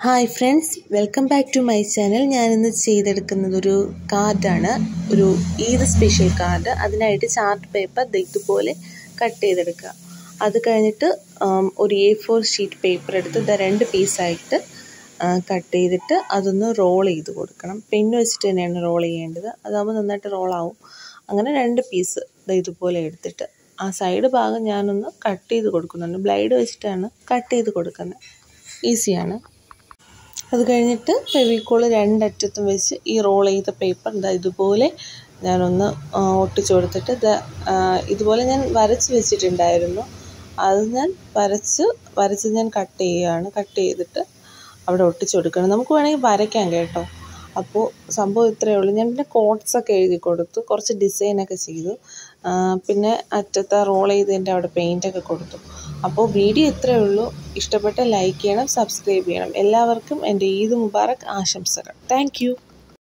hi friends welcome back to my channel ഞാനിന്ന് ചെയ്തെടുക്കുന്നത് ഒരു കാർഡാണ് ഒരു ഈദ് സ്പെഷ്യൽ കാർഡ് അതിനായിട്ട് ചാർട്ട് പേപ്പർ ഇതുപോലെ കട്ട് ചെയ്തെടുക്കുക അത് കഴിഞ്ഞിട്ട് ഒരു എ ഫോർ ഷീറ്റ് പേപ്പർ എടുത്ത് ഇത് രണ്ട് പീസായിട്ട് കട്ട് ചെയ്തിട്ട് അതൊന്ന് റോൾ ചെയ്ത് കൊടുക്കണം പെന്ന് വെച്ചിട്ട് തന്നെയാണ് റോൾ ചെയ്യേണ്ടത് അതാകുമ്പോൾ നന്നായിട്ട് റോളാവും അങ്ങനെ രണ്ട് പീസ് ഇതുപോലെ എടുത്തിട്ട് ആ സൈഡ് ഭാഗം ഞാനൊന്ന് കട്ട് ചെയ്ത് കൊടുക്കുന്നുണ്ട് ബ്ലൈഡ് വെച്ചിട്ടാണ് കട്ട് ചെയ്ത് കൊടുക്കുന്നത് ഈസിയാണ് അത് കഴിഞ്ഞിട്ട് ഫെവിക്കോൾ രണ്ടറ്റത്തും വെച്ച് ഈ റോൾ ചെയ്ത പേപ്പർ ഇതാ ഇതുപോലെ ഞാനൊന്ന് ഒട്ടിച്ചു കൊടുത്തിട്ട് ഇത് ഇതുപോലെ ഞാൻ വരച്ച് വെച്ചിട്ടുണ്ടായിരുന്നു അത് ഞാൻ വരച്ച് വരച്ച് ഞാൻ കട്ട് ചെയ്യുകയാണ് കട്ട് ചെയ്തിട്ട് അവിടെ ഒട്ടിച്ചു കൊടുക്കണം നമുക്ക് വേണമെങ്കിൽ വരയ്ക്കാം കേട്ടോ അപ്പോൾ സംഭവം ഇത്രയേ ഉള്ളൂ ഞാൻ പിന്നെ കോട്ട്സൊക്കെ എഴുതി കൊടുത്തു കുറച്ച് ഡിസൈനൊക്കെ ചെയ്തു പിന്നെ അറ്റത്ത് റോൾ ചെയ്തതിൻ്റെ അവിടെ പെയിൻറ്റൊക്കെ കൊടുത്തു അപ്പോൾ വീഡിയോ ഇത്രയേ ഉള്ളൂ ഇഷ്ടപ്പെട്ട ലൈക്ക് ചെയ്യണം സബ്സ്ക്രൈബ് ചെയ്യണം എല്ലാവർക്കും എൻ്റെ ഈദ് മുബാറക് ആശംസകൾ താങ്ക്